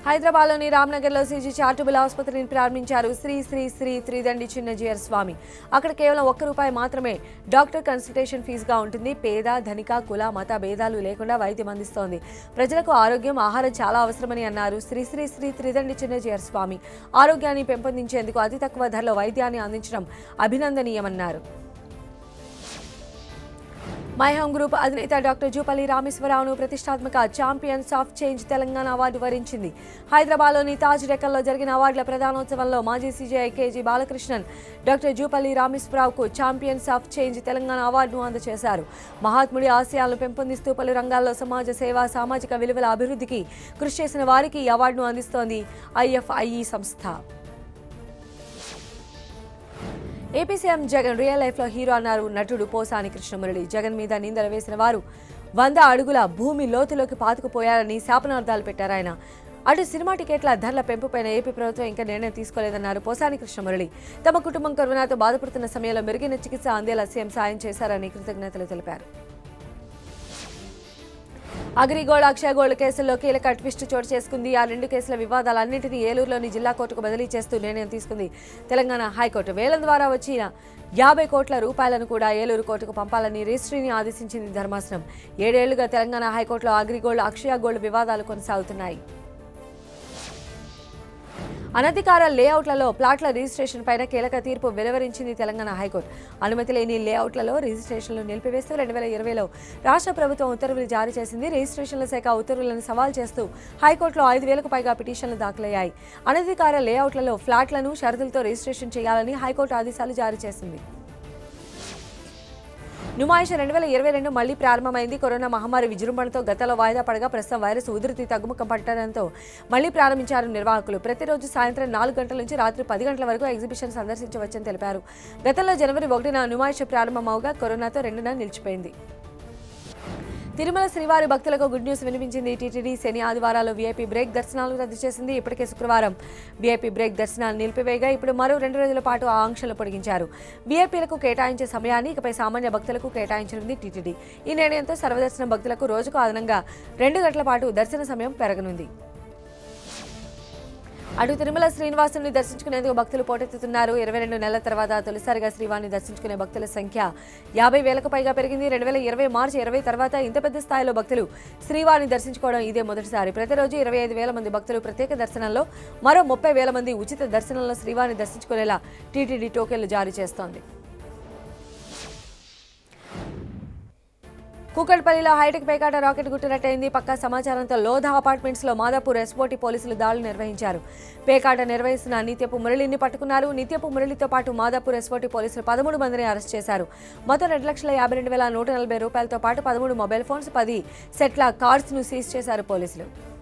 హైదరాబాద్లోని రామ్నగర్లో CG charitable ఆసుపత్రిని ప్రారంభించారు శ్రీ శ్రీ శ్రీ త్రిదండి చిన్నజీయర్ స్వామి అక్కడ కేవలం ఒక్క రూపాయి మాత్రమే డాక్టర్ కన్సల్టేషన్ ఫీజుగా ఉంటుంది పేద ధనిక కుల మత భేదాలు లేకుండా వైద్యం అందిస్తోంది ప్రజలకు ఆరోగ్యం ఆహారం చాలా అవసరమని అన్నారు శ్రీ శ్రీ శ్రీ త్రిదండి చిన్నజీయర్ స్వామి ఆరోగ్యాన్ని పెంపొందించేందుకు అతి తక్కువ ధరలో వైద్యాన్ని అందించడం అభినందనీయమన్నారు మై హోమ్ గ్రూప్ అధినేత డాక్టర్ జూపల్లి రామేశ్వరరావును ప్రతిష్టాత్మక champions of change Telangana award వరించింది హైదరాబాద్లోని తాజ్ డెక్కల్లో జరిగిన అవార్డుల ప్రధానోత్సవంలో మాజీ CJI K G Balakrishnan doctor Jupally రామేశ్వరరావుకు ఛాంపియన్స్ ఆఫ్ చేంజ్ తెలంగాణ అవార్డును అందజేశారు మహాత్ముడి ఆశయాలను పెంపొందిస్తూ పలు రంగాల్లో సమాజ సేవ సామాజిక విలువల అభివృద్ధికి కృషి చేసిన వారికి ఈ అవార్డును అందిస్తోంది ఐఎఫ్ఐఈ సంస్థ ఏపీ సీఎం జగన్ రియల్ లైఫ్లో హీరో అన్నారు నటుడు పోసాని కృష్ణమురళి జగన్ మీద నిందలు వేసిన వారు వంద అడుగుల భూమి లోతులోకి పాతుకుపోయారని శాపనార్థాలు పెట్టారు ఆయన అటు సినిమా టికెట్ల ధరల పెంపుపైన ఏపీ ప్రభుత్వం ఇంకా నిర్ణయం తీసుకోలేదన్నారు పోసాని కృష్ణమురళి తమ కుటుంబం కరోనాతో బాధపడుతున్న సమయంలో మెరుగైన చికిత్స అందేలా సీఎం సాయం చేశారని కృతజ్ఞతలు తెలిపారు అగ్రిగోల్డ్ అక్షయ గోల్డ్ కేసుల్లో కీలక ట్విస్ట్ చోటు చేసుకుంది ఆ రెండు కేసుల వివాదాలన్నింటినీ ఏలూరులోని జిల్లా కోర్టుకు బదిలీ చేస్తూ నిర్ణయం తీసుకుంది తెలంగాణ హైకోర్టు వేలం ద్వారా వచ్చిన యాభై కోట్ల రూపాయలను కూడా ఏలూరు కోర్టుకు పంపాలని రిజిస్ట్రీని ఆదేశించింది ధర్మాసనం ఏడేళ్లుగా తెలంగాణ హైకోర్టులో అగ్రిగోల్డ్ అక్షయ గోల్డ్ వివాదాలు కొనసాగుతున్నాయి అనధికార లేఅవుట్లలో ప్లాట్ల రిజిస్ట్రేషన్ పైన కీలక తీర్పు వెలువరించింది తెలంగాణ హైకోర్టు అనుమతి లేని లేఅవుట్లలో రిజిస్ట్రేషన్లు నిలిపివేస్తూ రెండు వేల ఇరవైలో రాష్ట్ర ప్రభుత్వం ఉత్తర్వులు జారీ చేసింది రిజిస్ట్రేషన్ల శాఖ ఉత్తర్వులను సవాల్ చేస్తూ హైకోర్టులో ఐదు వేలకు పైగా పిటిషన్లు దాఖలయ్యాయి అనధికార లేఅవుట్లలో ఫ్లాట్లను షరతులతో రిజిస్ట్రేషన్ చేయాలని హైకోర్టు ఆదేశాలు జారీ చేసింది నుమాయిష రెండు వేల ఇరవై రెండు మళ్లీ ప్రారంభమైంది కరోనా మహమ్మారి విజృంభణతో గతంలో వాయిదా పడగా ప్రస్తుతం వైరస్ ఉధృతి తగ్గుముఖం పట్టడంతో మళ్లీ ప్రారంభించారు నిర్వాహకులు ప్రతిరోజు సాయంత్రం నాలుగు గంటల నుంచి రాత్రి పది గంటల వరకు ఎగ్జిబిషన్ సందర్శించవచ్చని తెలిపారు గతంలో జనవరి ఒకటిన నుమాయిష ప్రారంభమవగా కరోనాతో రెండున నిలిచిపోయింది తిరుమల శ్రీవారి భక్తులకు గుడ్ న్యూస్ వినిపించింది టీటీడీ శని ఆదివారాలు వీఐపీ బ్రేక్ దర్శనాలు రద్దు చేసింది ఇప్పటికే శుక్రవారం వీఐపీ బ్రేక్ దర్శనాలు నిలిపివేయగా ఇప్పుడు మరో రెండు రోజుల పాటు ఆ ఆంక్షలు పొడిగించారు వీఐపీలకు కేటాయించే సమయాన్ని ఇకపై సామాన్య భక్తులకు కేటాయించనుంది టీటీడీ ఈ నిర్ణయంతో సర్వదర్శనం భక్తులకు రోజుకు అదనంగా రెండు గంటల పాటు దర్శన సమయం పెరగనుంది అటు తిరుమల శ్రీనివాసుని దర్శించుకునేందుకు భక్తులు పోటెత్తుతున్నారు ఇరవై రెండు నెలల తర్వాత తొలిసారిగా శ్రీవారిని దర్శించుకునే భక్తుల సంఖ్య యాభై వేలకు పైగా పెరిగింది రెండు వేల ఇరవై మార్చి ఇరవై తర్వాత ఇంత పెద్ద స్థాయిలో భక్తులు శ్రీవారిని దర్శించుకోవడం ఇదే మొదటిసారి ప్రతిరోజు ఇరవై ఐదు వేల మంది భక్తులు ప్రత్యేక దర్శనంలో మరో ముప్పై వేల మంది ఉచిత దర్శనంలో శ్రీవారిని దర్శించుకునేలా టీటీడీ టోకెన్లు జారీ చేస్తోంది కూకట్పల్లిలో హైటెక్ పేకాట రాకెట్ గుట్టునట్టయింది పక్కా సమాచారంతో లోధా అపార్ట్మెంట్స్ లో మాదాపూర్ ఎస్పోటీ పోలీసులు దాడులు నిర్వహించారు పేకాట నిర్వహిస్తున్న నిత్యపు మురళిని పట్టుకున్నారు నిత్యపు మురళితో పాటు మాదాపూర్ ఎస్పోటీ పోలీసులు పదమూడు మందిని అరెస్ట్ చేశారు మొత్తం రెండు లక్షల యాభై రెండు వేల నూట నలభై రూపాయలతో పాటు పదమూడు మొబైల్ ఫోన్స్ పది సెట్ల కార్డ్స్ ను సీజ్ చేశారు పోలీసులు